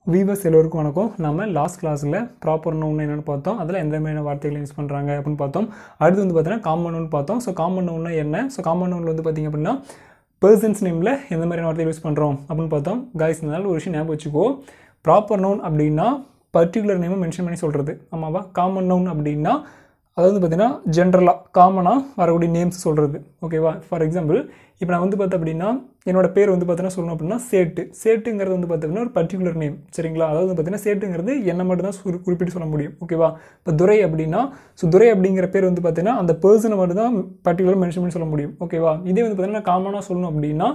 viewers எல்லோருக்கும் வணக்கம் நம்ம லாஸ்ட் கிளாஸில் ப்ராப்பர் நோன் என்னென்னு பார்த்தோம் அதில் எந்த மாதிரியான வார்த்தைகள் யூஸ் பண்ணுறாங்க அப்படின்னு பார்த்தோம் அடுத்து வந்து பார்த்தீங்கன்னா காமன் நோன் பார்த்தோம் ஸோ காமன் நோன்னா என்ன ஸோ காமன் நோனில் வந்து பார்த்திங்க அப்படின்னா பர்சன்ஸ் நேமில் எந்த மாதிரியான வார்த்தைகள் யூஸ் பண்ணுறோம் அப்படின்னு பார்த்தோம் காய்ஸ் இதனால ஒரு விஷயம் ஞாபகம் வச்சுக்கோ ப்ராப்பர் நோன் அப்படின்னா பர்டிகுலர் நேமை மென்ஷன் பண்ணி சொல்கிறது ஆமாவா காமன் நோன் அப்படின்னா அதாவது பார்த்தீங்கன்னா ஜென்ரலாக காமனாக வரக்கூடிய நேம்ஸ் சொல்கிறது ஓகேவா ஃபார் எக்ஸாம்பிள் இப்போ நான் வந்து பார்த்தேன் அப்படின்னா என்னோட பேர் வந்து பார்த்தீங்கன்னா சொல்லணும் அப்படின்னா சேட்டு சேட்டுங்கிறது வந்து பார்த்தீங்கன்னா ஒரு பர்டிகுலர் நேம் சரிங்களா அதாவது வந்து பார்த்தீங்கன்னா சேட்டுங்கிறது என்ன மட்டும் தான் குறி- குறிப்பிட்டு சொல்ல முடியும் ஓகேவா இப்போ துரை அப்படின்னா ஸோ துரை அப்படிங்கிற பேர் வந்து பார்த்தீங்கன்னா அந்த பர்சனை மட்டும் தான் பர்டிகுலர் மென்ஷன் பண்ணி சொல்ல முடியும் ஓகேவா இதே வந்து பார்த்தீங்கன்னா காமனாக சொல்லணும் அப்படின்னா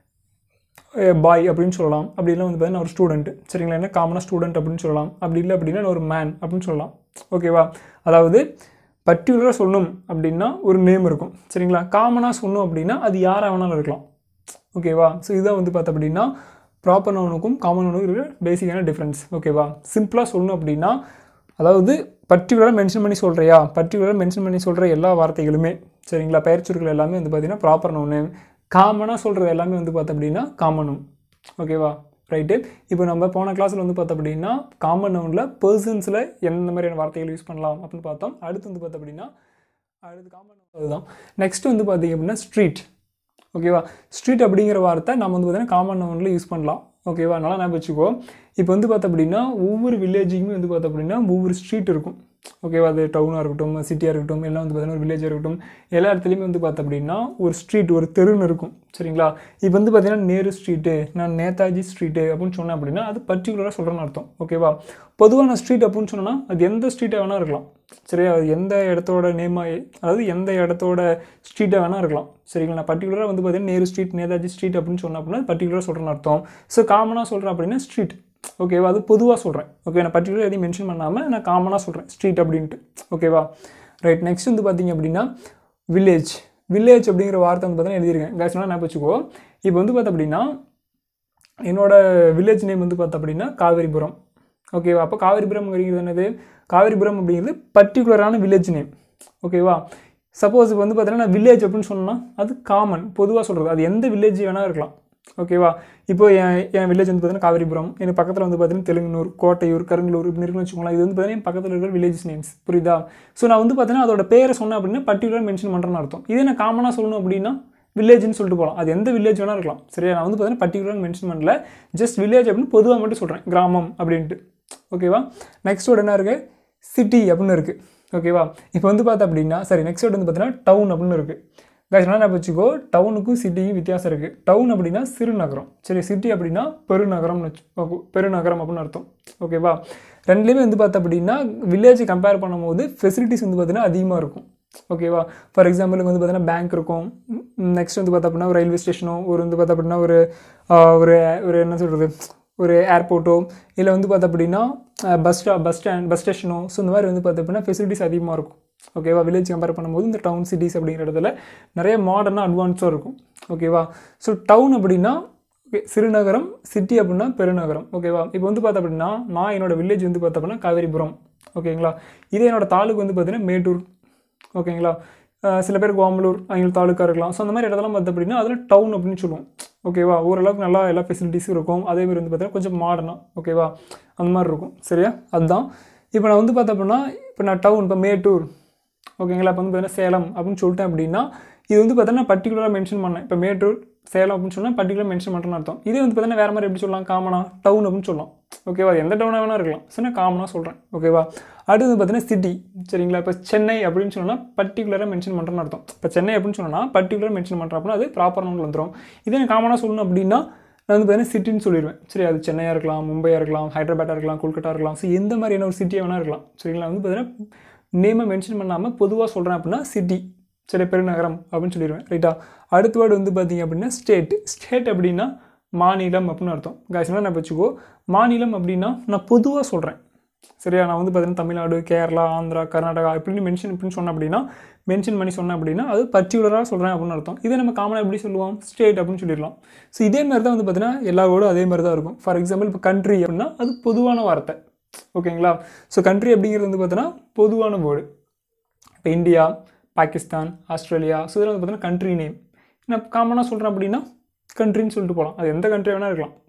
பாய் அப்படின்னு சொல்லலாம் அப்படி இல்லை வந்து பார்த்தீங்கன்னா ஒரு ஸ்டூடெண்ட் சரிங்களா என்ன காமனாக ஸ்டூடெண்ட் அப்படின்னு சொல்லலாம் அப்படி இல்லை அப்படின்னா நான் ஒரு மேன் அப்படின்னு சொல்லலாம் ஓகேவா அதாவது பர்டிகுலராக சொல்லணும் அப்படின்னா ஒரு நேம் இருக்கும் சரிங்களா காமனாக சொல்லணும் அப்படின்னா அது யாராக வேணாலும் இருக்கலாம் ஓகேவா ஸோ இதான் வந்து பார்த்தா அப்படின்னா ப்ராப்பர் நோனுக்கும் காமன் நோனுக்கும் இருக்கிற பேசிக்கான டிஃப்ரென்ஸ் ஓகேவா சிம்பிளாக சொல்லணும் அப்படின்னா அதாவது பர்டிகுலராக மென்ஷன் பண்ணி சொல்கிறியா பர்டிகுலராக மென்ஷன் பண்ணி சொல்கிற எல்லா வார்த்தைகளுமே சரிங்களா பெயர் சொற்கள் எல்லாமே வந்து பார்த்தீங்கன்னா ப்ராப்பர் நோனு காமனாக சொல்கிறது எல்லாமே வந்து பார்த்தா அப்படின்னா காமனும் ஓகேவா ரைட்டு இப்போ நம்ம போன கிளாஸில் வந்து பார்த்தோம் அப்படின்னா காமன் நவுனில் பர்சன்ஸில் எந்த மாதிரியான வார்த்தைகள் யூஸ் பண்ணலாம் அப்படின்னு பார்த்தோம் அடுத்து வந்து பார்த்தோம் அப்படின்னா அடுத்து காமன் அதுதான் நெக்ஸ்ட் வந்து பார்த்தீங்க அப்படின்னா ஸ்ட்ரீட் ஓகேவா ஸ்ட்ரீட் அப்படிங்கிற வார்த்தை நம்ம வந்து பார்த்தீங்கன்னா காமன் நவுனில் யூஸ் பண்ணலாம் ஓகேவா நல்லா ஞாபகம் வச்சுக்கோ இப்போ வந்து பார்த்தோம் அப்படின்னா ஒவ்வொரு வில்லேஜுக்குமே வந்து பார்த்தோம் அப்படின்னா ஒவ்வொரு ஸ்ட்ரீட் இருக்கும் ஓகேவா அது டவுனாக இருக்கட்டும் சிட்டியாக இருக்கட்டும் எல்லாம் வந்து பார்த்தீங்கன்னா ஒரு வில்லேஜாக இருக்கட்டும் எல்லா இடத்துலையுமே வந்து பார்த்தோம் அப்படின்னா ஒரு ஸ்ட்ரீட் ஒரு தெருன்னு இருக்கும் சரிங்களா இப்போ வந்து பார்த்தீங்கன்னா நேரு ஸ்ட்ரீட்டு நான் நேதாஜி ஸ்ட்ரீட்டு அப்படின்னு சொன்னேன் அப்படின்னா அது பர்டிகுலராக சொல்கிறேன்னு அர்த்தம் ஓகேவா பொதுவாக நான் ஸ்ட்ரீட் அப்படின்னு சொன்னேன்னா அது எந்த ஸ்ட்ரீட்டாக வேணால் இருக்கலாம் சரியா அது எந்த இடத்தோட நேமாக அதாவது எந்த இடத்தோட ஸ்ட்ரீட்டாக வேணால் இருக்கலாம் சரிங்களா நான் பர்டிகுலராக வந்து பார்த்தீங்கன்னா நேரு ஸ்ட்ரீட் நேதாஜி ஸ்ட்ரீட் அப்படின்னு சொன்னேன் அப்படின்னா பர்டிகுலராக சொல்கிறேன்னு அர்த்தம் ஸோ காமனாக சொல்கிறேன் அப்படின்னா ஸ்ட்ரீட் ஓகேவா அது பொதுவாக சொல்கிறேன் ஓகே நான் பர்டிகுலர் எதையும் மென்ஷன் பண்ணாமல் நான் காமனாக சொல்கிறேன் ஸ்ட்ரீட் அப்படின்ட்டு ஓகேவா ரைட் நெக்ஸ்ட் வந்து பார்த்தீங்க அப்படின்னா வில்லேஜ் வில்லேஜ் அப்படிங்கிற வார்த்தை வந்து பார்த்தீங்கன்னா எழுதியிருக்கேன் கேஸ்னா நான் வச்சுக்கோ இப்போ வந்து பார்த்தா அப்படின்னா என்னோட வில்லேஜ் நேம் வந்து பார்த்தா அப்படின்னா காவேரிபுரம் ஓகேவா அப்போ காவேரிபுரம் அப்படிங்கிறது என்னது காவேரிபுரம் அப்படிங்கிறது பர்டிகுலரான வில்லேஜ் நேம் ஓகேவா சப்போஸ் இப்போ வந்து பார்த்தீங்கன்னா வில்லேஜ் அப்படின்னு சொன்னால் அது காமன் பொதுவாக சொல்கிறது அது எந்த வில்லேஜ் வேணால் இருக்கலாம் ஓகேவா இப்போ என் என் வில்லேஜ் வந்து பார்த்தீங்கன்னா காவேரிபுரம் எனக்கு பக்கத்தில் வந்து பார்த்தீங்கன்னா தெலுங்குனூர் கோட்டையூர் கருங்கலூர் இப்படி இருக்குன்னு வச்சுக்கோங்களேன் இது வந்து பார்த்தீங்கன்னா என் பக்கத்தில் இருக்கிற வில்லேஜ் நேம்ஸ் புரியுதா ஸோ நான் வந்து பார்த்தீங்கன்னா அதோட பேரை சொன்னேன் அப்படின்னா பர்டிகுலர் மென்ஷன் பண்ணுறேன்னு அர்த்தம் இதே நான் காமனாக சொல்லணும் அப்படின்னா வில்லேஜ்னு சொல்லிட்டு போகலாம் அது எந்த வில்லேஜ் வேணால் இருக்கலாம் சரியா நான் வந்து பார்த்தீங்கன்னா பர்டிகுலர் மென்ஷன் பண்ணல ஜஸ்ட் வில்லேஜ் அப்படின்னு பொதுவாக மட்டும் சொல்கிறேன் கிராமம் அப்படின்ட்டு ஓகேவா நெக்ஸ்ட் வேர்டு என்ன இருக்குது சிட்டி அப்படின்னு இருக்குது ஓகேவா இப்போ வந்து பார்த்தா அப்படின்னா சரி நெக்ஸ்ட் வேர்டு வந்து பார்த்தீங்கன்னா டவுன் அப்படின்னு இருக்குது guys என்ன வச்சுக்கோ டவுனுக்கும் சிட்டிக்கும் வித்தியாசம் இருக்குது டவுன் அப்படின்னா சிறு நகரம் சரி சிட்டி அப்படின்னா பெருநகரம்னு வச்சு ஓகே, பெருநகரம் அப்படின்னு அர்த்தம் ஓகேவா ரெண்டுலேயுமே வந்து பார்த்தா அப்படின்னா வில்லேஜ் கம்பேர் பண்ணும்போது ஃபெசிலிட்டிஸ் வந்து பார்த்தீங்கன்னா அதிகமாக இருக்கும் ஓகேவா ஃபார் எக்ஸாம்பிளுக்கு வந்து பார்த்தீங்கன்னா பேங்க் இருக்கும் நெக்ஸ்ட் வந்து பார்த்தா அப்படின்னா ஒரு ரயில்வே ஸ்டேஷனோ ஒரு வந்து பார்த்தா அப்படின்னா ஒரு ஆஹ், ஒரு ஒரு என்ன சொல்கிறது ஒரு ஏர்போர்ட்டோ இல்லை வந்து பார்த்தா அப்படின்னா பஸ் ஸ்டா பஸ் ஸ்டாண்ட் பஸ் ஸ்டேஷனோ ஸோ இந்த மாதிரி வந்து பார்த்தா அப்படின்னா ஃபெசிலிட்டிஸ் அதிகமாக இருக்கும் ஓகேவா வில்லேஜ் கம்பேர் பண்ணும்போது இந்த டவுன் சிட்டிஸ் அப்படிங்கிற இடத்துல நிறைய மாடர்னாக அட்வான்ஸாக இருக்கும் ஓகேவா ஸோ டவுன் அப்படின்னா okay, சிறுநகரம் சிட்டி அப்படின்னா பெருநகரம் ஓகேவா இப்போ வந்து பார்த்தா அப்படின்னா நான் என்னோட வில்லேஜ் வந்து பார்த்தா அப்படின்னா காவேரிபுரம் ஓகேங்களா இதே என்னோட தாலுக்கு வந்து பார்த்தீங்கன்னா மேட்டூர் ஓகேங்களா அஹ் சில பேர் கோமலூர் அவங்களுக்கு தாலுக்கா இருக்கலாம் ஸோ அந்த மாதிரி இடத்தெல்லாம் பார்த்து அப்படின்னா அதில் டவுன் அப்படின்னு சொல்லுவோம் ஓகேவா ஓரளவுக்கு நல்லா எல்லா ஃபெசிலிட்டிஸும் இருக்கும் அதே மாதிரி வந்து பார்த்தீங்கன்னா கொஞ்சம் மாடர்னாக ஓகேவா அந்த மாதிரி இருக்கும் சரியா அதுதான் இப்போ நான் வந்து பார்த்தேன் அப்படின்னா இப்போ நான் டவுன் இப்போ மேட்டூர் ஓகேங்களா இப்போ வந்து பார்த்தீங்கன்னா சேலம் அப்படின்னு சொல்லிட்டேன் அப்படின்னா இது வந்து பார்த்தீங்கன்னா பர்டிகுலராக மென்ஷன் பண்ணேன் இப்போ மேட்டூர் சேலம் அப்படின்னு சொன்னால் பர்டிகுலர் மென்ஷன் பண்ணுறேன்னு அர்த்தம் இதே வந்து பார்த்தீங்கன்னா வேறு மாதிரி எப்படி சொல்லலாம் காமனாக டவுன் அப்படின்னு சொல்லலாம் ஓகேவா எந்த டவுனாக வேணா இருக்கலாம் ஸோ நான் காமனாக சொல்கிறேன் ஓகேவா அடுத்து வந்து பார்த்தீங்கன்னா சிட்டி சரிங்களா இப்போ சென்னை அப்படின்னு சொன்னால் பர்டிகுலராக மென்ஷன் பண்ணுறேன்னு அர்த்தம் இப்போ சென்னை அப்படின்னு சொன்னால் பர்டிகுலர் மென்ஷன் பண்ணுறேன் அப்படின்னா அது ப்ராப்பர் நோன் வந்துடும் இதே நான் காமனாக சொல்லணும் அப்படின்னா நான் வந்து பார்த்தீங்கன்னா சிட்டின்னு சொல்லிடுவேன் சரி அது சென்னையாக இருக்கலாம் மும்பையாக இருக்கலாம் ஹைதராபாட்டாக இருக்கலாம் கொல்கட்டா இருக்கலாம் ஸோ எந்த மாதிரியான ஒரு சிட்டியாக வேணா இருக்கலாம் சரிங்களா வந்து பார்த்தீங்கன்னா நேமை மென்ஷன் பண்ணாமல் பொதுவாக சொல்கிறேன் அப்படின்னா சிட்டி சரி பெருநகரம் அப்படின்னு சொல்லிடுவேன் ரைட்டா அடுத்த வேர்டு வந்து பார்த்தீங்க அப்படின்னா ஸ்டேட் ஸ்டேட் அப்படின்னா மாநிலம் அப்படின்னு அர்த்தம் காய்ச்சலாக நான் வச்சுக்கோ மாநிலம் அப்படின்னா நான் பொதுவாக சொல்கிறேன் சரியா நான் வந்து பார்த்தீங்கன்னா தமிழ்நாடு கேரளா ஆந்திரா கர்நாடகா இப்படின்னு மென்ஷன் இப்படின்னு சொன்னேன் அப்படின்னா மென்ஷன் பண்ணி சொன்னேன் அப்படின்னா அது பர்டிகுலராக சொல்கிறேன் அப்படின்னு அர்த்தம் இதே நம்ம காமனாக எப்படி சொல்லுவோம் ஸ்டேட் அப்படின்னு சொல்லிடலாம் ஸோ இதே மாதிரி தான் வந்து பார்த்தீங்கன்னா எல்லா வேர்டும் அதே மாதிரி தான் இருக்கும் ஃபார் எக்ஸாம்பிள் இப்போ கண்ட்ரி அப்படின்னா அது பொதுவான வார்த்தை ஓகேங்களா ஸோ கண்ட்ரி அப்படிங்கிறது வந்து பார்த்தீங்கன்னா பொதுவான வேர்டு இப்போ இந்தியா பாகிஸ்தான் ஆஸ்திரேலியா ஸோ இதில் வந்து பார்த்தீங்கன்னா கண்ட்ரி நேம் நான் காமனாக சொல்கிறேன் அப்படின்னா கண்ட்ரின்னு சொல்லிட்டு போகலாம் அது எந்த கண்ட்ரி வேணால் இருக்கலாம்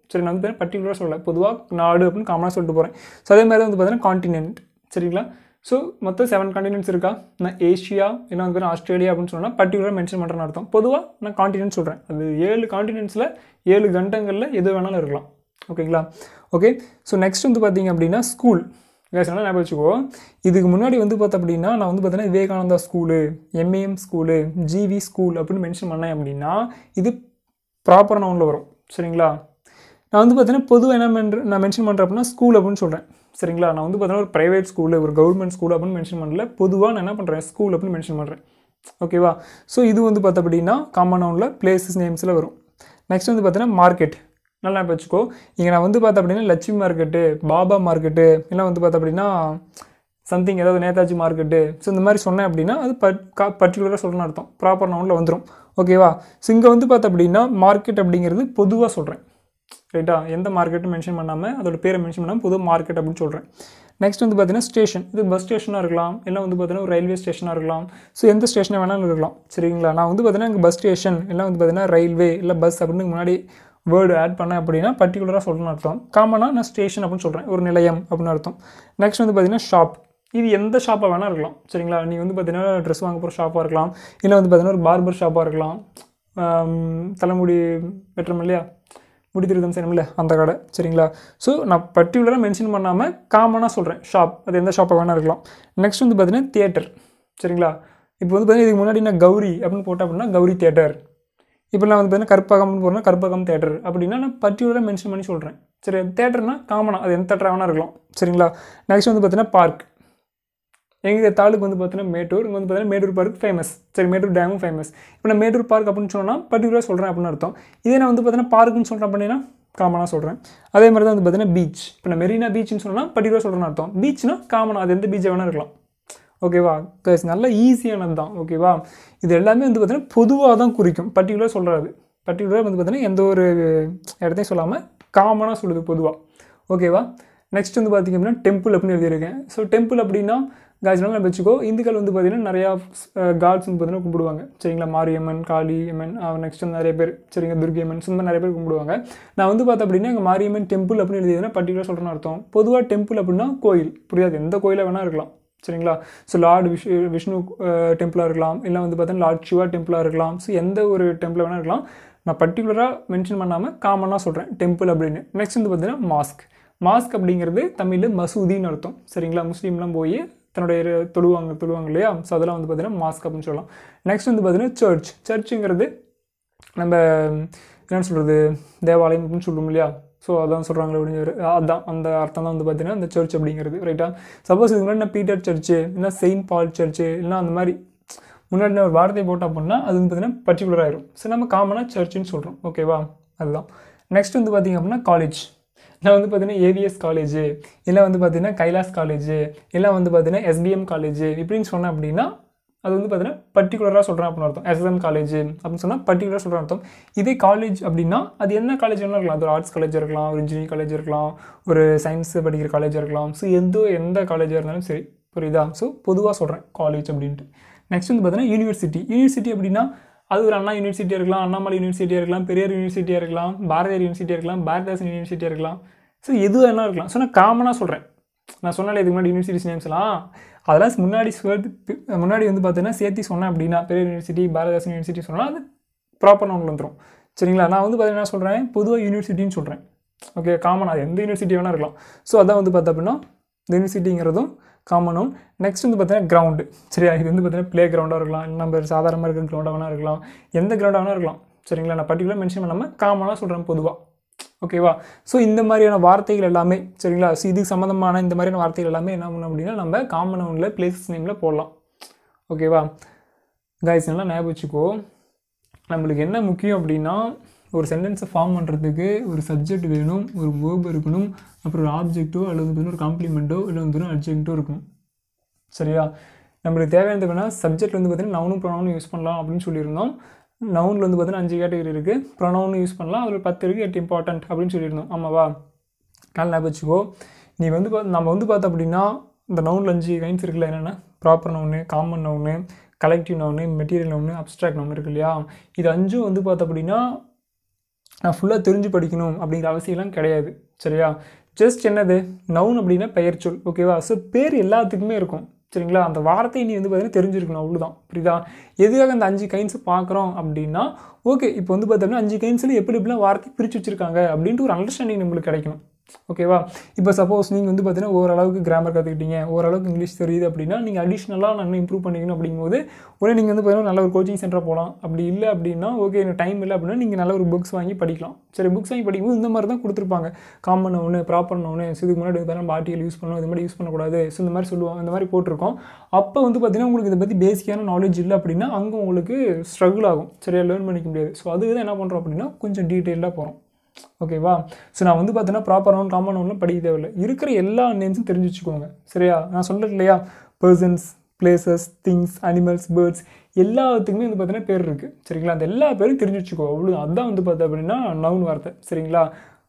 சரி நான் வந்து பர்டிகுலராக சொல்லலை பொதுவாக நாடு அப்படின்னு காமனாக சொல்லிட்டு போகிறேன் ஸோ அதே மாதிரி வந்து பார்த்தீங்கன்னா காண்டினென்ட் சரிங்களா ஸோ மொத்தம் செவன் காண்டினென்ட்ஸ் இருக்கா நான் ஏஷியா இல்லை வந்து பார்த்தீங்கன்னா ஆஸ்திரேலியா அப்படின்னு சொன்னால் பர்டிகுலராக மென்ஷன் பண்ணுறேன்னு அர்த்தம் பொதுவாக நான் காண்டினென்ட் சொல்கிறேன் அது ஏழு காண்டினென்ட்ஸில் ஏழு கண்டங்களில் எது வேணாலும் இருக்கலாம் ஓகேங்களா ஓகே ஸோ நெக்ஸ்ட் வந்து பார்த்தீங்க அப்படின்னா ஸ்கூல் பேசணும் ஞாபகம் வச்சுக்கோ இதுக்கு முன்னாடி வந்து பார்த்தா அப்படின்னா நான் வந்து பார்த்தீங்கன்னா Vivekananda school MAM school GV school அப்படின்னு மென்ஷன் பண்ணேன் அப்படின்னா இது ப்ராப்பர் நவுனில் வரும் சரிங்களா நான் வந்து பார்த்தீங்கன்னா பொதுவாக என்ன மென் நான் மென்ஷன் பண்ணுறேன் அப்படின்னா ஸ்கூல் அப்படின்னு சொல்கிறேன் சரிங்களா நான் வந்து பார்த்தீங்கன்னா ஒரு ப்ரைவேட் ஸ்கூலு ஒரு கவர்மெண்ட் ஸ்கூல் அப்படின்னு மென்ஷன் பண்ணல பொதுவாக நான் என்ன பண்ணுறேன் ஸ்கூல் அப்படின்னு மென்ஷன் பண்ணுறேன் ஓகேவா ஸோ இது வந்து பார்த்தா அப்படின்னா காமன் நவுனில் பிளேசஸ் நேம்ஸில் வரும் நெக்ஸ்ட் வந்து பார்த்தீங்கன்னா மார்க்கெட் நல்லா ஞாபகம் வச்சுக்கோ இங்கே நான் வந்து பார்த்தா அப்படின்னா லட்சுமி மார்க்கெட்டு பாபா மார்க்கெட்டு இல்லை வந்து பார்த்தா அப்படின்னா சம்திங் ஏதாவது நேதாஜி மார்க்கெட்டு ஸோ இந்த மாதிரி சொன்னேன் அப்படின்னா அது பட் பர்டிகுலராக சொல்லணும்னு அர்த்தம் ப்ராப்பர் நவுனில் வந்துடும் ஓகேவா ஸோ இங்கே வந்து பார்த்தா அப்படின்னா மார்க்கெட் அப்படிங்கிறது பொதுவாக சொல்கிறேன் ரைட்டா எந்த மார்க்கெட்டும் மென்ஷன் பண்ணாமல் அதோட பேரை மென்ஷன் பண்ணாமல் பொது மார்க்கெட் அப்படின்னு சொல்கிறேன் நெக்ஸ்ட் வந்து பார்த்தீங்கன்னா ஸ்டேஷன் இது பஸ் ஸ்டேஷனாக இருக்கலாம் இல்லை வந்து பார்த்தீங்கன்னா ஒரு ரயில்வே ஸ்டேஷனாக இருக்கலாம் ஸோ எந்த ஸ்டேஷனாக வேணாலும் இருக்கலாம் சரிங்களா நான் வந்து பார்த்தீங்கன்னா இங்கே பஸ் ஸ்டேஷன் இல்லை வந்து பார்த்தீங்கன்னா ரயில்வே இல்லை பஸ் அப்படின்னு முன்னாடி வேர்டு ஆட் பண்ணேன் அப்படின்னா பர்டிகுலராக சொல்லணும்னு அர்த்தம் காமனாக நான் ஸ்டேஷன் அப்படின்னு சொல்கிறேன் ஒரு நிலையம் அப்படின்னு அர்த்தம் நெக்ஸ்ட் வந்து பார்த்தீங்கன்னா ஷாப் இது எந்த ஷாப்பாக வேணால் இருக்கலாம் சரிங்களா நீ வந்து பார்த்தீங்கன்னா ட்ரெஸ் வாங்க போகிற ஷாப்பாக இருக்கலாம் இல்லை வந்து பார்த்தீங்கன்னா ஒரு பார்பர் ஷாப்பாக இருக்கலாம் ஆம், தலைமுடி வெட்டுறோம் இல்லையா முடி திருத்தம் செய்யணும்ல அந்த கடை சரிங்களா ஸோ நான் பர்டிகுலராக மென்ஷன் பண்ணாமல் காமனாக சொல்கிறேன் ஷாப் அது எந்த ஷாப்பாக வேணால் இருக்கலாம் நெக்ஸ்ட் வந்து பார்த்தீங்கன்னா தியேட்டர் சரிங்களா இப்போ வந்து பார்த்தீங்கன்னா இதுக்கு முன்னாடி நான் கௌரி அப்படின்னு போட்டேன் அப்படின்னா கௌரி தியேட்டர் இப்போ நான் வந்து பார்த்தீங்கன்னா கற்பகம்னு போகிறேன்னா கற்பகம் தேட்டர் அப்படின்னா நான் பர்டிகுலராக மென்ஷன் பண்ணி சொல்கிறேன் சரி தேட்டர்னா காமனாக அது எந்த தேட்டராக வேணா இருக்கலாம் சரிங்களா நெக்ஸ்ட் வந்து பார்த்தீங்கன்னா பார்க் எங்கள் தாலுக்கு வந்து பார்த்தீங்கன்னா மேட்டூர் இங்கே வந்து பார்த்தீங்கன்னா மேட்டூர் பார்க் ஃபேமஸ் சரி மேட்டூர் டேமும் ஃபேமஸ் இப்போ நான் மேட்டூர் பார்க் அப்படின்னு சொன்னால் பர்டிகுலராக சொல்கிறேன் அப்படின்னு அர்த்தம் இதே நான் வந்து பார்த்தீங்கன்னா பார்க்குன்னு சொல்கிறேன் அப்படின்னா காமனாக சொல்கிறேன் அதே மாதிரி தான் வந்து பார்த்தீங்கன்னா பீச் இப்போ நான் மெரினா பீச்னு சொன்னால் பர்டிகுலராக சொல்கிறேன்னு அர்த்தம் பீச்னா காமனாக அது எந்த பீச்சை வேணா இருக்கலாம் ஓகேவா கைஸ் நல்ல ஈஸியானது தான் ஓகேவா இது எல்லாமே வந்து பார்த்தீங்கன்னா பொதுவாக தான் குறிக்கும் பர்டிகுலராக சொல்கிறாது பர்டிகுலராக வந்து பார்த்தீங்கன்னா எந்த ஒரு இடத்தையும் சொல்லாமல் காமனாக சொல்லுது பொதுவாக ஓகேவா நெக்ஸ்ட் வந்து பார்த்திங்க அப்படின்னா டெம்பிள் அப்படின்னு எழுதியிருக்கேன் ஸோ டெம்பிள் அப்படின்னா காய்ச்சலாம் நம்ம வச்சுக்கோ இந்துக்கள் வந்து பார்த்திங்கன்னா நிறையா காட்ஸ் வந்து பார்த்தீங்கன்னா கும்பிடுவாங்க சரிங்களா மாரியம்மன் காளி அம்மன் நெக்ஸ்ட் வந்து நிறைய பேர் சரிங்க துர்கை அம்மன் ஸோ இந்த மாதிரி நிறைய பேர் கும்பிடுவாங்க நான் வந்து பார்த்தேன் அப்படின்னா எங்கள் மாரியம்மன் டெம்பிள் அப்படின்னு எழுதியதுன்னா பர்டிகுலர் சொல்கிறேன்னு அர்த்தம் பொதுவாக டெம்பிள் அப்படின்னா கோயில் புரியாது எந்த கோயிலாக வேணால் இருக்கலாம் சரிங்களா ஸோ லார்டு விஷ் விஷ்ணு டெம்பிளாக இருக்கலாம் இல்லை வந்து பார்த்தீங்கன்னா லார்ட் சிவா டெம்பிளாக இருக்கலாம் ஸோ எந்த ஒரு டெம்பிள் வேணால் இருக்கலாம் நான் பர்டிகுலராக மென்ஷன் பண்ணாமல் காமனாக சொல்கிறேன் டெம்பிள் அப்படின்னு நெக்ஸ்ட் வந்து பார்த்தீங்கன்னா மாஸ்க் மாஸ்க் அப்படிங்கிறது தமிழில் மசூதின்னு அர்த்தம் சரிங்களா முஸ்லீம்லாம் போய் தன்னுடைய இரு- தொழுவாங்க தொழுவாங்க இல்லையா ஸோ அதெல்லாம் வந்து பார்த்தீங்கன்னா மாஸ்க் அப்படின்னு சொல்லலாம் நெக்ஸ்ட் வந்து பார்த்தீங்கன்னா சர்ச் சர்ச்சுங்கிறது நம்ம என்னென்னு சொல்கிறது தேவாலயம் அப்படின்னு சொல்லுவோம் இல்லையா ஸோ அதான் சொல்கிறாங்களே அப்படின்னு அதான் அந்த அர்த்தம் தான் வந்து பார்த்தீங்கன்னா அந்த சர்ச் அப்படிங்கிறது ரைட்டா சப்போஸ் இதுக்கு முன்னாடி நான் பீட்டர் சர்ச்சு இல்லை செயின்ட் பால் சர்ச்சு இல்லை அந்த மாதிரி முன்னாடி நான் ஒரு வார்த்தை போட்டோம் அப்படின்னா அது வந்து பார்த்தீங்கன்னா பர்டிகுலர் ஆயிரும் ஸோ நம்ம காமனாக சர்ச்சுன்னு சொல்கிறோம் ஓகேவா அதுதான் நெக்ஸ்ட் வந்து பார்த்தீங்க அப்படின்னா காலேஜ் நான் வந்து பார்த்தீங்கன்னா ஏவிஎஸ் காலேஜ் இல்லை வந்து பார்த்தீங்கன்னா கைலாஸ் காலேஜ் இல்லை வந்து பார்த்தீங்கன்னா எஸ்பிஎம் காலேஜ் இப்படின்னு சொன்னேன் அப்படின்னா அது வந்து பார்த்தீங்கன்னா பர்டிகுலராக சொல்கிறேன் அப்படின்னு அர்த்தம் எஸ்எம் காலேஜ் அப்படின்னு சொன்னால் பர்டிகுலராக சொல்கிறேன் அர்த்தம் இதே காலேஜ் அப்படின்னா அது என்ன காலேஜ் வேணாலும் இருக்கலாம் அது ஒரு ஆர்ட்ஸ் காலேஜ் இருக்கலாம் ஒரு இன்ஜினியரிங் காலேஜ் இருக்கலாம் ஒரு சயின்ஸ் படிக்கிற காலேஜ் இருக்கலாம் ஸோ எந்த எந்த காலேஜாக இருந்தாலும் சரி புரியுதா ஸோ பொதுவாக சொல்கிறேன் காலேஜ் அப்படின்ட்டு நெக்ஸ்ட் வந்து பார்த்தீங்கன்னா யூனிவர்சிட்டி யூனிவர்சிட்டி அப்படின்னா அது ஒரு அண்ணா யூனிவர்சிட்டியாக இருக்கலாம் அண்ணாமலை யூனிவர்சிட்டியாக இருக்கலாம் பெரியார் யூனிவர்சிட்டியாக இருக்கலாம் பாரதியார் யூனிவர்சிட்டியாக இருக்கலாம் பாரதிதாசன் யூனிவர்சிட்டியாக இருக்கலாம் ஸோ எது வேணா இருக்கலாம் ஸோ நான் காமனாக சொல்கிறேன் நான் சொன்னாலே இதுக்கு முன்னாடி யூனிவர்சிட்டிஸ் நேம்ஸ்லாம் அதெல்லாம் முன்னாடி சேர்த்து முன்னாடி வந்து பார்த்தீங்கன்னா சேர்த்து சொன்னேன் அப்படின்னா பெரியார் யூனிவர்சிட்டி பாரதிதாசன் யூனிவர்சிட்டி சொன்னால் அது ப்ராப்பர் நவுனில் வந்துடும் சரிங்களா நான் வந்து பார்த்தீங்கன்னா என்ன சொல்கிறேன் பொதுவாக யூனிவர்சிட்டின்னு சொல்கிறேன் ஓகே காமன் அது எந்த யூனிவர்சிட்டி வேணா இருக்கலாம் ஸோ அதான் வந்து பார்த்தா அப்படின்னா இந்த யூனிவர்சிட்டிங்கிறதும் காமனும் நெக்ஸ்ட் வந்து பார்த்தீங்கன்னா கிரவுண்டு சரியா இது வந்து பார்த்தீங்கன்னா ப்ளே கிரவுண்டாக இருக்கலாம் இல்லை நம்ம சாதாரணமாக இருக்கிற கிரவுண்டாக வேணா இருக்கலாம் எந்த கிரவுண்டாக வேணா இருக்கலாம் சரிங்களா நான் பர்டிகுலர் மென்ஷன் பண்ணாமல் காமனாக சொல்கிறேன் பொதுவாக ஓகேவா ஸோ இந்த மாதிரியான வார்த்தைகள் எல்லாமே சரிங்களா ஸோ இதுக்கு சம்மந்தமான இந்த மாதிரியான வார்த்தைகள் எல்லாமே என்ன பண்ணணும் அப்படின்னா நம்ம காமன் நவுனில் பிளேசஸ் நேமில் போடலாம் ஓகேவா கைஸ் நல்லா ஞாபகம் வச்சுக்கோ நம்மளுக்கு என்ன முக்கியம் அப்படின்னா ஒரு சென்டென்ஸை ஃபார்ம் பண்ணுறதுக்கு ஒரு சப்ஜெக்ட் வேணும் ஒரு வேர்ப் இருக்கணும் அப்புறம் ஒரு ஆப்ஜெக்ட்டோ அல்லது வந்து ஒரு காம்ப்ளிமெண்ட்டோ இல்லை வந்து ஒரு அப்ஜெக்ட்டோ இருக்கணும் சரியா நம்மளுக்கு தேவையானது வேணால் சப்ஜெக்ட் வந்து பார்த்தீங்கன்னா நவுனும் ப்ரொனவுனும் யூஸ் பண்ணலாம் அப்படின்னு சொல்லியிருந்தோம் நவுனில் வந்து பார்த்தீங்கன்னா அஞ்சு கேட்டகரி இருக்குது ப்ரொனவுனும் யூஸ் பண்ணலாம் அதில் பத்து இருக்குது எட்டு இம்பார்ட்டன்ட் அப்படின்னு சொல்லியிருந்தோம் ஆமாவா நல்லா ஞாபகம் வச்சுக்கோ நீ வந்து பா நம்ம வந்து பார்த்தோம் அப்படின்னா இந்த நவுனில் அஞ்சு கைன்ஸ் இருக்குல்ல என்னென்ன proper noun common noun collective noun material noun abstract noun இருக்கு இல்லையா இது அஞ்சும் வந்து பார்த்தோம் அப்படின்னா நான் ஃபுல்லாக தெரிஞ்சு படிக்கணும் அப்படிங்கிற அவசியம்லாம் கிடையாது சரியா ஜஸ்ட் என்னது நவுன் அப்படின்னா பெயர் சொல் ஓகேவா ஸோ பேர் எல்லாத்துக்குமே இருக்கும் சரிங்களா அந்த வார்த்தையை நீ வந்து பார்த்தீங்கன்னா தெரிஞ்சிருக்கணும் அவ்வளோதான் புரியுதா எதுக்காக அந்த அஞ்சு கைன்ஸ் பார்க்குறோம் அப்படின்னா ஓகே இப்போ வந்து பார்த்தோம்னா அஞ்சு கைன்ஸில் எப்படி எப்படிலாம் வார்த்தை பிரித்து வச்சிருக்காங்க அப்படின்ட்டு ஒரு அண்டர்ஸ்டாண்டிங் நம்மளுக்கு கிடைக்கணும் ஓகேவா இப்போ சப்போஸ் நீங்கள் வந்து பார்த்தீங்கன்னா ஓரளவுக்கு கிராமர் கற்றுக்கிட்டீங்க ஓரளவுக்கு இங்கிலீஷ் தெரியுது அப்படின்னா நீங்கள் அடிஷ்னலாக நான் இம்ப்ரூவ் பண்ணிக்கணும் அப்படிங்கும்போது ஒரே நீங்கள் வந்து பார்த்தீங்கன்னா நல்ல ஒரு கோச்சிங் சென்டராக போகலாம் அப்படி இல்லை அப்படின்னா ஓகே எனக்கு டைம் இல்லை அப்படின்னா நீங்கள் நல்ல ஒரு புக்ஸ் வாங்கி படிக்கலாம் சரி புக்ஸ் வாங்கி படிக்கும்போது இந்த மாதிரி தான் கொடுத்துருப்பாங்க காமன் ஒன்று ப்ராப்பர் ஒன்று ஸோ இதுக்கு முன்னாடி வந்து நம்ம ஆர்டிகல் யூஸ் பண்ணணும் இது மாதிரி யூஸ் பண்ணக்கூடாது ஸோ இந்த மாதிரி சொல்லுவோம் இந்த மாதிரி போட்டிருக்கோம் அப்போ வந்து பார்த்தீங்கன்னா உங்களுக்கு இதை பற்றி பேசிக்கான நாலேஜ் இல்லை அப்படின்னா அங்கே உங்களுக்கு ஸ்ட்ரகிள் ஆகும் சரியா லேர்ன் பண்ணிக்க முடியாது ஸோ அதுக்கு தான் என்ன பண்ணுறோம் அப்படின்னா கொஞ்சம் டீட்டெயிலாக போகிறோம் ஓகேவா ஸோ நான் வந்து பார்த்தீங்கன்னா ப்ராப்பர் நோன் காமன் நோன்லாம் படிக்க தேவையில்லை இருக்கிற எல்லா நேம்ஸும் தெரிஞ்சு வச்சுக்கோங்க சரியா நான் சொல்கிறது இல்லையா persons places things animals birds எல்லாத்துக்குமே வந்து பார்த்தீங்கன்னா பேர் இருக்குது சரிங்களா அந்த எல்லா பேரும் தெரிஞ்சு வச்சுக்கோ அவ்வளோ அதான் வந்து பார்த்தா அப்படின்னா நவுன் வார்த்தை சரிங்களா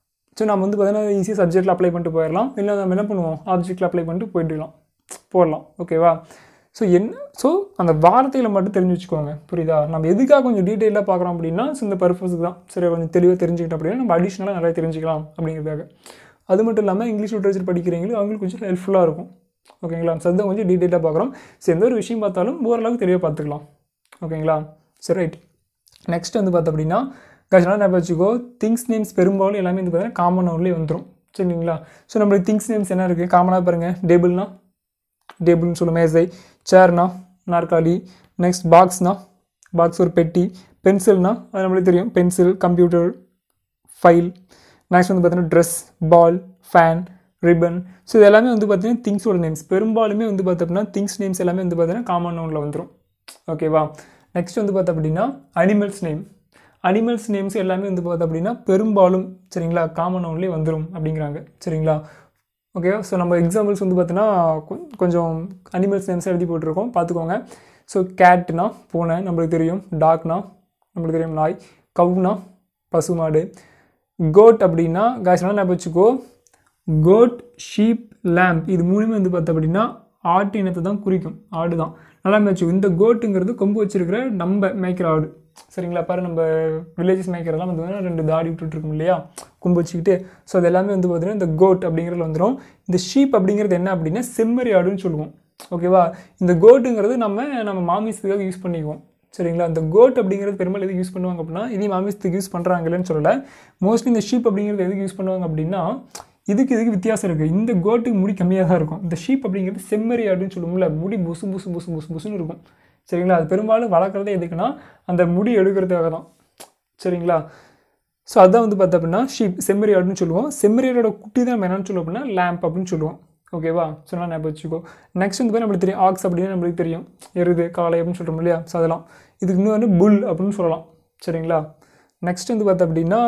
ஸோ நம்ம வந்து பார்த்தீங்கன்னா ஈஸியாக சப்ஜெக்ட்டில் அப்ளை பண்ணிட்டு போயிடலாம் இல்லை நம்ம என்ன பண்ணுவோம் ஆப்ஜெக்ட்டில் அப்ளை பண்ணிட்டு போயிடலாம் போடலாம் ஓகேவா ஸோ என்ன ஸோ அந்த வார்த்தைகளை மட்டும் தெரிஞ்சு வச்சுக்கோங்க புரியுதா நம்ம எதுக்காக கொஞ்சம் டீட்டெயிலாக பார்க்குறோம் அப்படின்னா ஸோ இந்த பர்பஸுக்கு தான் சரி கொஞ்சம் தெளிவாக தெரிஞ்சுக்கிட்டோம் அப்படின்னா நம்ம அடிஷ்னலாக நிறைய தெரிஞ்சுக்கலாம் அப்படிங்கிறதுக்காக அது மட்டும் இல்லாமல் இங்கிலீஷ் லிட்ரேச்சர் படிக்கிறீங்களும் அவங்களுக்கு கொஞ்சம் ஹெல்ப்ஃபுல்லாக இருக்கும் ஓகேங்களா ஸோ அதுதான் கொஞ்சம் டீட்டெயிலாக பார்க்குறோம் ஸோ எந்த ஒரு விஷயம் பார்த்தாலும் ஓரளவுக்கு தெளிவாக பார்த்துக்கலாம் ஓகேங்களா சரி ரைட் நெக்ஸ்ட் வந்து பார்த்தோம் அப்படின்னா கஷ்டம் ஞாபகம் வச்சுக்கோ திங்ஸ் நேம்ஸ் பெரும்பாலும் எல்லாமே வந்து பார்த்தீங்கன்னா காமன் ஒன்லேயே வந்துடும் சரிங்களா ஸோ நம்மளுக்கு திங்ஸ் நேம்ஸ் என்ன இருக்குது காமனாக பாருங்கள் டேபிள்னா டேபிள்னு சொல்லும் மேசை சேர்னா நாற்காலி நெக்ஸ்ட் பாக்ஸ்னா பாக்ஸ் ஒரு பெட்டி பென்சில்னா அது நம்மளுக்கு தெரியும் பென்சில் கம்ப்யூட்டர் ஃபைல் நெக்ஸ்ட் வந்து பார்த்தீங்கன்னா dress ball fan ribbon so இது எல்லாமே வந்து பார்த்தீங்கன்னா திங்ஸோட நேம்ஸ் பெரும்பாலுமே வந்து பார்த்தோம்னா திங்ஸ் நேம்ஸ் எல்லாமே வந்து பார்த்தீங்கன்னா காமன் நோனில் வந்துடும் ஓகேவா நெக்ஸ்ட் வந்து பார்த்தோம் அப்படின்னா அனிமல்ஸ் நேம் அனிமல்ஸ் நேம்ஸ் எல்லாமே வந்து பார்த்தோம் அப்படின்னா பெரும்பாலும் சரிங்களா காமன் நோன்லேயே வந்துடும் அப்படிங்கிறாங்க சரிங்களா ஓகேவா ஸோ நம்ம எக்ஸாம்பிள்ஸ் வந்து பார்த்தீங்கன்னா கொ- கொஞ்சம் அனிமல்ஸ் நேம்ஸ் எழுதி போட்டிருக்கோம் பார்த்துக்கோங்க ஸோ கேட்னா பூனை நம்மளுக்கு தெரியும் டாக்னா நம்மளுக்கு தெரியும் நாய் கவுனா பசுமாடு கோட் அப்படின்னா காய்ச்சலாம் ஞாபகம் வச்சுக்கோ கோட் ஷீப் லேம்ப் இது மூணுமே வந்து பார்த்தோம் அப்படின்னா ஆட்டு இனத்தை தான் குறிக்கும் ஆடு தான் நல்லா வச்சுக்கோ இந்த கோட்டுங்கிறது கொம்பு வச்சிருக்கிற நம்ம மேய்க்கிற ஆடு சரிங்களா பாரு நம்ம வில்லேஜஸ் மேய்க்கிறதெல்லாம் வந்து பார்த்தீங்கன்னா ரெண்டு தாடி விட்டுருக்கும் இல்லையா கொம்பு வச்சுக்கிட்டு ஸோ அது எல்லாமே வந்து பார்த்தீங்கன்னா இந்த கோட் அப்படிங்கிறதுல வந்துடும் இந்த ஷீப் அப்படிங்கிறது என்ன அப்படின்னா செம்மறி ஆடுன்னு சொல்லுவோம் ஓகேவா இந்த கோட்டுங்கிறது நம்ம நம்ம மாமிசத்துக்காக யூஸ் பண்ணிக்குவோம் சரிங்களா இந்த கோட் அப்படிங்கிறது பெரும்பாலும் எதுக்கு யூஸ் பண்ணுவாங்க அப்படின்னா இதையும் மாமிசத்துக்கு யூஸ் பண்ணுறாங்கன்னு சொல்லலை மோஸ்ட்லி இந்த ஷீப் அப்படிங்கிறது எதுக்கு யூஸ் பண்ணுவாங்க அப்படின்னா இதுக்கு இதுக்கு வித்தியாசம் இருக்குது இந்த கோட்டுக்கு முடி கம்மியாக தான் இருக்கும் இந்த ஷீப் அப்படிங்கிறது செம்மறி ஆடுன்னு சொல்லுவோம்ல முடி புசு புசு புசு புசு புசுன்னு இருக்கும் சரிங்களா அது பெரும்பாலும் வளர்க்குறதே எதுக்குன்னா அந்த முடி எடுக்கிறதுக்காக தான் சரிங்களா ஸோ அதான் வந்து பார்த்தா அப்படின்னா ஷீப் செம்மறி ஆடுன்னு சொல்லுவோம் செம்மறியோட குட்டி தான் நம்ம என்னன்னு சொல்லுவோம் அப்படின்னா லேம்ப் அப்படின்னு சொல்லுவோம் ஓகேவா சொன்னால் ஞாபகம் வச்சுக்கோ நெக்ஸ்ட் வந்து நம்மளுக்கு தெரியும் ஆக்ஸ் அப்படின்னு நம்மளுக்கு தெரியும் எருது காளை அப்படின்னு சொல்கிறோம் இல்லையா ஸோ அதெல்லாம் இதுக்கு இன்னும் வந்து புல் அப்படின்னு சொல்லலாம் சரிங்களா நெக்ஸ்ட் வந்து பார்த்தா அப்படின்னா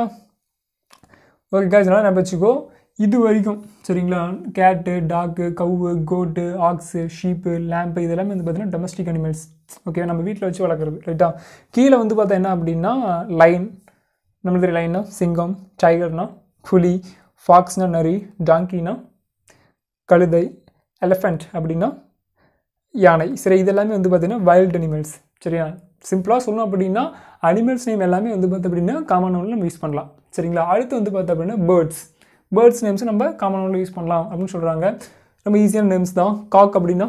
ஓகே காய்ஸ் நல்லா ஞாபகம் வச்சுக்கோ இது வரைக்கும் சரிங்களா கேட்டு டாக்கு கவு கோட்டு ஆக்ஸு ஷீப்பு லேம்பு இதெல்லாமே வந்து பார்த்தீங்கன்னா டொமஸ்டிக் அனிமல்ஸ் ஓகே நம்ம வீட்டில் வச்சு வளர்க்குறது ரைட்டா கீழே வந்து பார்த்தா என்ன அப்படின்னா லைன் நம்மளுக்கு தெரியும் லைன்னா சிங்கம் டைகர்னா புலி ஃபாக்ஸ்னா நரி டாங்கினா கழுதை எலஃபண்ட் அப்படின்னா யானை சரி இதெல்லாமே வந்து பார்த்தீங்கன்னா வைல்ட் அனிமல்ஸ் சரியா சிம்பிளாக சொல்லணும் அப்படின்னா அனிமல்ஸ் நேம் எல்லாமே வந்து பார்த்தோம் அப்படின்னா காமன் ஒன்றில் நம்ம யூஸ் பண்ணலாம் சரிங்களா அடுத்து வந்து பார்த்தோம் அப்படின்னா பேர்ட்ஸ் பேர்ட்ஸ் நேம்ஸ் நம்ம காமன் ஒன்றில் யூஸ் பண்ணலாம் அப்படின்னு சொல்கிறாங்க ரொம்ப ஈஸியான நேம்ஸ் தான் காக் அப்படின்னா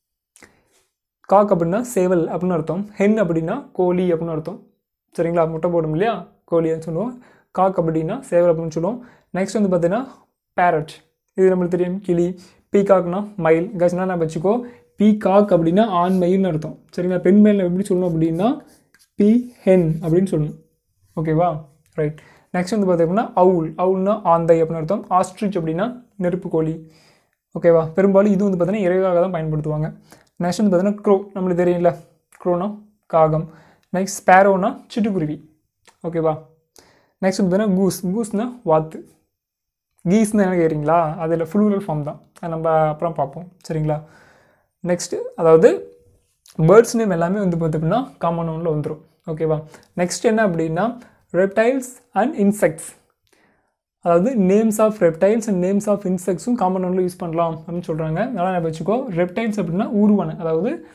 காக் அப்படின்னா சேவல் அப்படின்னு அர்த்தம் ஹென் அப்படின்னா கோழி அப்படின்னு அர்த்தம் சரிங்களா முட்டை போடும் இல்லையா கோழின்னு சொல்லுவோம் காக் அப்படின்னா சேவல் அப்படின்னு சொல்லுவோம் நெக்ஸ்ட் வந்து பார்த்தீங்கன்னா பேரட் இது நம்மளுக்கு தெரியும் கிளி பீகாக்னா மயில் கஷ்னா நான் வச்சுக்கோ பீகாக் அப்படின்னா ஆண் மயில்னு அர்த்தம் சரிங்களா பெண் மயில் எப்படி சொல்லணும் அப்படின்னா பி ஹென் அப்படின்னு சொல்லணும் ஓகேவா ரைட் நெக்ஸ்ட் வந்து பார்த்தீங்கன்னா அவுல் அவுல்னா ஆந்தை அப்படின்னு அர்த்தம் ஆஸ்ட்ரிச் அப்படின்னா நெருப்பு கோழி ஓகேவா பெரும்பாலும் இது வந்து பார்த்தீங்கன்னா இறைவாக தான் பயன்படுத்துவாங்க நெக்ஸ்ட் வந்து பார்த்தீங்கன்னா க்ரோ நம்மளுக்கு தெரியல க்ரோனா காகம் நெக்ஸ்ட் ஸ்பேரோனா சிட்டுக்குருவி ஓகேவா நெக்ஸ்ட் வந்து பார்த்தீங்கன்னா கூஸ் கூஸ்னா வாத்து கீஸ்னு என்ன கேட்குறீங்களா அதில் ஃபுல்லுரல் ஃபார்ம் தான் அது நம்ம அப்புறம் பார்ப்போம் சரிங்களா நெக்ஸ்ட்டு அதாவது பேர்ட்ஸ் நேம் எல்லாமே வந்து பார்த்தோம்னா காமன் ஒன்றில் வந்துடும் ஓகேவா நெக்ஸ்ட் என்ன அப்படின்னா ரெப்டைல்ஸ் அண்ட் இன்செக்ட்ஸ் அதாவது names of reptiles and names of இன்செக்ட்ஸும் காமன் ஒன்றில் யூஸ் பண்ணலாம் அப்படின்னு சொல்கிறாங்க நல்லா ஞாபகம் வச்சுக்கோ ரெப்டைல்ஸ் அப்படின்னா ஊர்வன அதாவது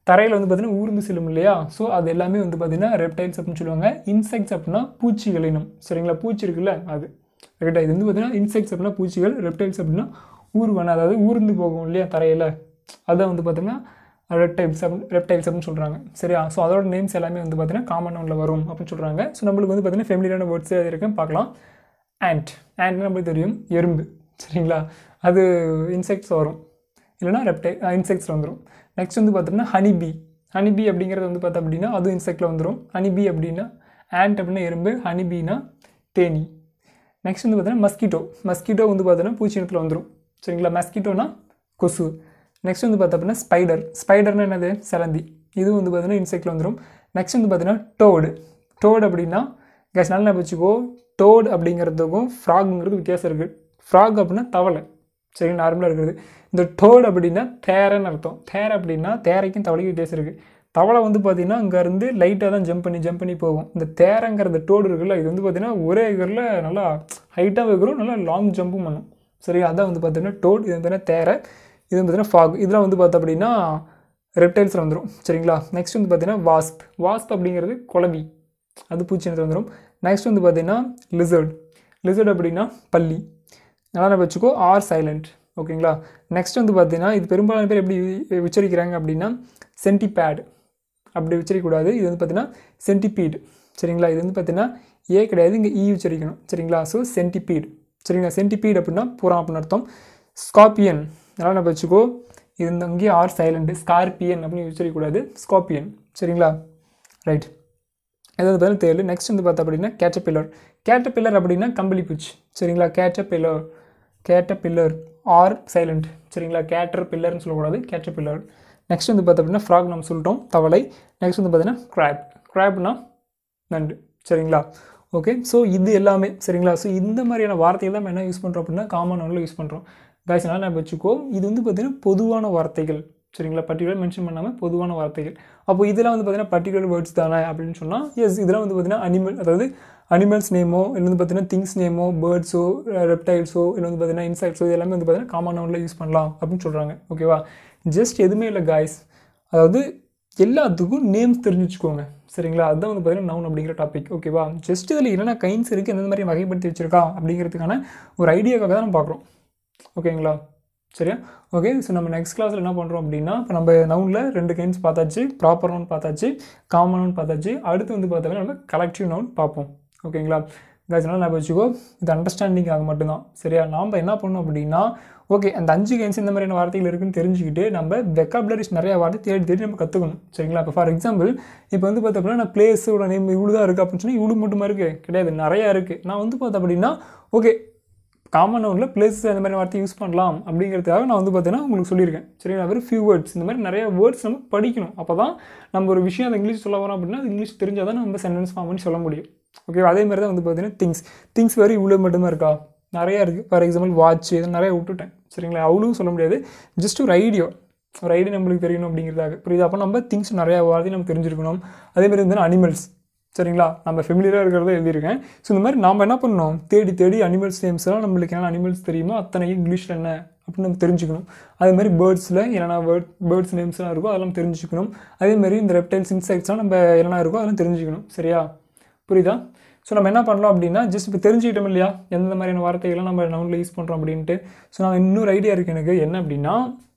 தரையில் வந்து பார்த்தீங்கன்னா ஊர்ந்து செல்லும் இல்லையா ஸோ அது எல்லாமே வந்து பார்த்தீங்கன்னா ரெப்டைல்ஸ் அப்படின்னு சொல்லுவாங்க இன்செக்ட்ஸ் அப்படின்னா பூச்சிகள் இனம் சரிங்களா பூச்சி இருக்குல்ல அது ரைட்டா இது வந்து பார்த்தீங்கன்னா இன்செக்ட்ஸ் அப்படின்னா பூச்சிகள் ரெப்டைல்ஸ் அப்படின்னா ஊர்வன அதாவது ஊர்ந்து போகும் இல்லையா தரையில் அதான் வந்து பார்த்தீங்கன்னா ரெப்டைல்ஸ் அப்படின்னு ரெப்டைல்ஸ் அப்படின்னு சொல்கிறாங்க சரியா ஸோ அதோட நேம்ஸ் எல்லாமே வந்து பார்த்தீங்கன்னா காமன் ஒன்றில் வரும் அப்படின்னு சொல்கிறாங்க ஸோ நம்மளுக்கு வந்து பார்த்தீங்கன்னா ஃபெமிலியான வேர்ட்ஸ் இருக்குன்னு பார்க்கலாம் ஆண்ட் ஆண்ட் நம்மளுக்கு தெரியும் எறும்பு சரிங்களா அது இன்செக்ட்ஸ் வரும் இல்லைனா ரெப்டை இன்செக்ட்ஸில் வந்துடும் நெக்ஸ்ட் வந்து பார்த்தோம்னா ஹனிபி ஹனிபி அப்படிங்கிறது வந்து பார்த்தோம் அப்படின்னா அதுவும் இன்செக்டில் வந்துடும் ஹனிபி அப்படின்னா ஆண்ட் அப்படின்னா எறும்பு ஹனிபினா தேனி நெக்ஸ்ட் வந்து பார்த்தீங்கன்னா மஸ்கிட்டோ மஸ்கிட்டோ வந்து பார்த்தீங்கன்னா பூச்சி இனத்தில் வந்துடும் சரிங்களா மஸ்கிட்டோனா கொசு நெக்ஸ்ட் வந்து பார்த்தோம் அப்படின்னா ஸ்பைடர் ஸ்பைடர்னா என்னது சிலந்தி இதுவும் வந்து பார்த்தீங்கன்னா இன்செக்டில் வந்துடும் நெக்ஸ்ட் வந்து பார்த்தீங்கன்னா டோடு டோடு அப்படின்னா கேஸ் நல்லா வச்சுக்கோ டோட் அப்படிங்கிறதுக்கும் ஃப்ராக்ங்கிறது வித்தியாசம் இருக்குது ஃப்ராக் அப்படின்னா தவளை சரி நார்மலாக இருக்கிறது இந்த டோட் அப்படின்னா தேரைன்னு அர்த்தம் தேரை அப்படின்னா தேரைக்கும் தவளைக்கும் வித்தியாசம் இருக்குது தவளை வந்து பார்த்திங்கன்னா இங்கேருந்து லைட்டாக தான் ஜம்ப் பண்ணி ஜம்ப் பண்ணி போகும் இந்த தேரைங்கிறது டோடு இருக்குல்ல இது வந்து பார்த்திங்கன்னா ஒரே ஏக்கரில் நல்லா ஹைட்டாக வைக்கிறோம் நல்லா லாங் ஜம்பும் பண்ணும் சரி அதான் வந்து பார்த்தீங்கன்னா டோட் இது வந்து பார்த்தீங்கன்னா தேரை இது வந்து பார்த்தீங்கன்னா ஃபாக் இதெல்லாம் வந்து பார்த்தோம் அப்படின்னா ரெப்டைல்ஸில் வந்துடும் சரிங்களா நெக்ஸ்ட் வந்து பார்த்தீங்கன்னா வாஸ்ப் வாஸ்ப் அப்படிங்கிறது குழவி அது பூச்சி இனத்தில் வந்துடும் நெக்ஸ்ட் வந்து பார்த்தீங்கன்னா லிசர்ட் லிசர்ட் அப்படின்னா பள்ளி நல்லா வச்சுக்கோ ஆர் சைலண்ட் ஓகேங்களா நெக்ஸ்ட் வந்து பார்த்தீங்கன்னா இது பெரும்பாலான பேர் எப்படி உச்சரிக்கிறாங்க அப்படின்னா சென்டிபேட் அப்படி உச்சரிக்கக்கூடாது இது வந்து பார்த்தீங்கன்னா சென்டிபீட் சரிங்களா இது வந்து பார்த்தீங்கன்னா ஏ கிடையாது இங்கே இ உச்சரிக்கணும் சரிங்களா ஸோ சென்டிபீட் சரிங்களா சென்டிபீட் அப்படின்னா புறம் அப்படின்னு அர்த்தம் ஸ்கார்பியன் நல்லா நம்ம வச்சுக்கோ இது இந்த இங்கேயே ஆர் சைலண்ட் ஸ்கார்பியன் அப்படின்னு உச்சரிக்கக்கூடாது ஸ்கார்பியன் சரிங்களா ரைட் இது வந்து பார்த்தீங்கன்னா தேர்டு நெக்ஸ்ட் வந்து பார்த்தா அப்படின்னா கேட்டபில்லர் கேட்டபில்லர் அப்படின்னா கம்பளி பூச்சி சரிங்களா கேட்டபில்லர் கேட்டபில்லர் ஆர் சைலண்ட் சரிங்களா கேட்டர் பில்லர்னு சொல்லக்கூடாது கேட்டபில்லர் நெக்ஸ்ட் வந்து பார்த்தா அப்படின்னா ஃப்ராக் நம்ம சொல்லிட்டோம் தவளை நெக்ஸ்ட் வந்து பார்த்தீங்கன்னா க்ராப் க்ராப்னா நண்டு சரிங்களா ஓகே ஸோ இது எல்லாமே சரிங்களா ஸோ இந்த மாதிரியான வார்த்தைகள் தான் நம்ம என்ன யூஸ் பண்ணுறோம் அப்படின்னா காமன் ஒன்றில் யூஸ் பண்ணுறோம் காய்ஸ் நல்லா நம்ம வச்சுக்கோ இது வந்து பார்த்திங்கன்னா பொதுவான வார்த்தைகள் சரிங்களா பர்டிகுலர் மென்ஷன் பண்ணாமல் பொதுவான வார்த்தைகள் அப்போ இதெல்லாம் வந்து பார்த்தீங்கன்னா பர்டிகுலர் வேர்ட்ஸ் தானே அப்படின்னு சொன்னால் எஸ் இதெல்லாம் வந்து பார்த்தீங்கன்னா அனிமல் அதாவது அனிமல்ஸ் நேமோ இல்லை வந்து பார்த்தீங்கன்னா திங்ஸ் நேமோ பேர்ட்ஸோ ரெப்டைல்ஸோ இல்லை வந்து பார்த்தீங்கன்னா இன்செக்ட்ஸோ இது எல்லாமே வந்து பார்த்தீங்கன்னா காமன் நவுனில் யூஸ் பண்ணலாம் அப்படின்னு சொல்கிறாங்க ஓகேவா ஜஸ்ட் எதுவுமே இல்லை காய்ஸ் அதாவது எல்லாத்துக்கும் நேம்ஸ் தெரிஞ்சு வச்சுக்கோங்க சரிங்களா அதுதான் வந்து பார்த்தீங்கன்னா நவுன் அப்படிங்கிற டாபிக் ஓகேவா ஜஸ்ட் இதில் என்னென்ன கைன்ஸ் இருக்குது எந்த மாதிரி வகைப்படுத்தி வச்சிருக்கா அப்படிங்கிறதுக்கான ஒரு ஐடியாக்காக தான் நம்ம பார்க்குறோம் ஓகேங்களா சரியா ஓகே ஸோ நம்ம நெக்ஸ்ட் கிளாஸில் என்ன பண்ணுறோம் அப்படின்னா இப்போ நம்ம நவுனில் ரெண்டு கைன்ஸ் பார்த்தாச்சு ப்ராப்பர் நவுன் பார்த்தாச்சு காமன் நவுன் பார்த்தாச்சு அடுத்து வந்து பார்த்தோம்னா நம்ம கலெக்டிவ் நவுன் பார்ப்போம் ஓகேங்களா இதனால நான் வச்சுக்கோ இது அண்டர்ஸ்டாண்டிங்காக மட்டும்தான் சரியா நாம் என்ன பண்ணோம் அப்படின்னா ஓகே அந்த அஞ்சு கைன்ஸ் இந்த மாதிரியான வார்த்தைகள் இருக்குன்னு தெரிஞ்சுக்கிட்டு நம்ம வெக்காபுலரிஸ் நிறைய வார்த்தை தேடி தேடி நம்ம கற்றுக்கணும் சரிங்களா இப்போ ஃபார் எக்ஸாம்பிள் இப்போ வந்து பார்த்தோம் அப்படின்னா நான் பிளேஸோட நேம் இவ்வளோ தான் இருக்குது அப்படின்னு சொன்னால் இவ்வளோ மட்டுமா இருக்குது கிடையாது நிறையா இருக்குது நான் வந்து பார்த்தேன் அப்படின்னா ஓகே காமன் நவுனில் பிளேஸஸ் அந்த மாதிரி வார்த்தை யூஸ் பண்ணலாம் அப்படிங்கிறதுக்காக நான் வந்து பார்த்தீங்கன்னா உங்களுக்கு சொல்லியிருக்கேன் சரிங்களா வெறும் ஃபியூ வேர்ட்ஸ் இந்த மாதிரி நிறைய வேர்ட்ஸ் நம்ம படிக்கணும் அப்போ தான் நம்ம ஒரு விஷயம் அதை இங்கிலீஷ் சொல்ல வரோம் அப்படின்னா அது இங்கிலீஷ் தெரிஞ்சால் தான் நம்ம சென்டென்ஸ் ஃபார்ம் பண்ணி சொல்ல முடியும் ஓகே அதே மாதிரி தான் வந்து பார்த்தீங்கன்னா திங்ஸ் திங்ஸ் வேறு இவ்வளோ மட்டும்தான் இருக்கா நிறையா இருக்குது ஃபார் எக்ஸாம்பிள் வாட்ச் இது நிறைய விட்டுட்டேன் சரிங்களா அவ்வளோ சொல்ல முடியாது ஜஸ்ட் ஒரு ஐடியா ஒரு ஐடியா நம்மளுக்கு தெரியணும் அப்படிங்கிறதாக புரியுது அப்போ நம்ம திங்ஸ் நிறையா வார்த்தை நம்ம தெரிஞ்சிருக்கணும் அதே மாதிரி வந்து அனிமல்ஸ் சரிங்களா நம்ம ஃபெமிலியராக இருக்கிறத எழுதியிருக்கேன் ஸோ இந்த மாதிரி நாம் என்ன பண்ணணும் தேடி தேடி அனிமல்ஸ் நேம்ஸ்லாம் நம்மளுக்கு என்னென்ன அனிமல்ஸ் தெரியுமோ அத்தனை இங்கிலீஷில் என்ன அப்படின்னு நம்ம தெரிஞ்சுக்கணும் அதே மாதிரி பேர்ட்ஸில் என்னென்ன வேர்ட் பேர்ட்ஸ் நேம்ஸ்லாம் இருக்கோ அதெல்லாம் தெரிஞ்சுக்கணும் அதே மாதிரி இந்த ரெப்டைல்ஸ் இன்செக்ட்ஸ்லாம் நம்ம என்னென்ன இருக்கோ அதெல்லாம் தெரிஞ்சுக்கணும் சரியா புரியுதா ஸோ நம்ம என்ன பண்ணலாம் அப்படின்னா ஜஸ்ட் இப்போ தெரிஞ்சுக்கிட்டோம் இல்லையா எந்த மாதிரியான வார்த்தைகள்லாம் நம்ம நவுனில் யூஸ் பண்ணுறோம் அப்படின்ட்டு ஸோ நான் இன்னொரு ஐடியா இருக்குது எனக்கு என்ன அப்படின்னா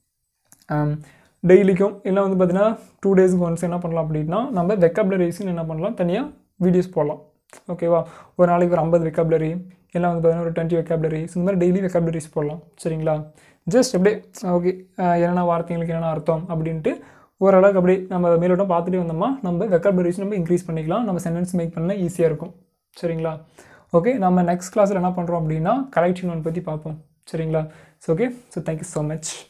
டெய்லிக்கும் இல்லை வந்து பார்த்தீங்கன்னா டூ டேஸ்க்கு ஒன்ஸ் என்ன பண்ணலாம் அப்படின்னா நம்ம வெக்கப்லரிஸ்ன்னு என்ன பண்ணலாம் தனியாக வீடியோஸ் போடலாம் ஓகேவா ஒரு நாளைக்கு ஒரு ஐம்பது வெக்காபுலரி இல்லை வந்து பார்த்தீங்கன்னா ஒரு டுவெண்ட்டி வெக்காபுலரிஸ் இந்த மாதிரி டெய்லி வெக்காபுலரிஸ் போடலாம் சரிங்களா ஜஸ்ட் அப்படியே ஓகே என்னென்ன வார்த்தைங்களுக்கு என்னென்ன அர்த்தம் அப்படின்ட்டு ஓரளவுக்கு அப்படியே நம்ம மேலோட்டம் பார்த்துட்டு வந்தோம்னா நம்ம வெக்காபுலரிஸ் நம்ம இன்க்ரீஸ் பண்ணிக்கலாம் நம்ம சென்டென்ஸ் மேக் பண்ண ஈஸியாக இருக்கும் சரிங்களா ஓகே நம்ம நெக்ஸ்ட் கிளாஸில் என்ன பண்ணுறோம் அப்படின்னா கலெக்டிவ் ஒன் பற்றி பார்ப்போம் சரிங்களா so okay so thank you so much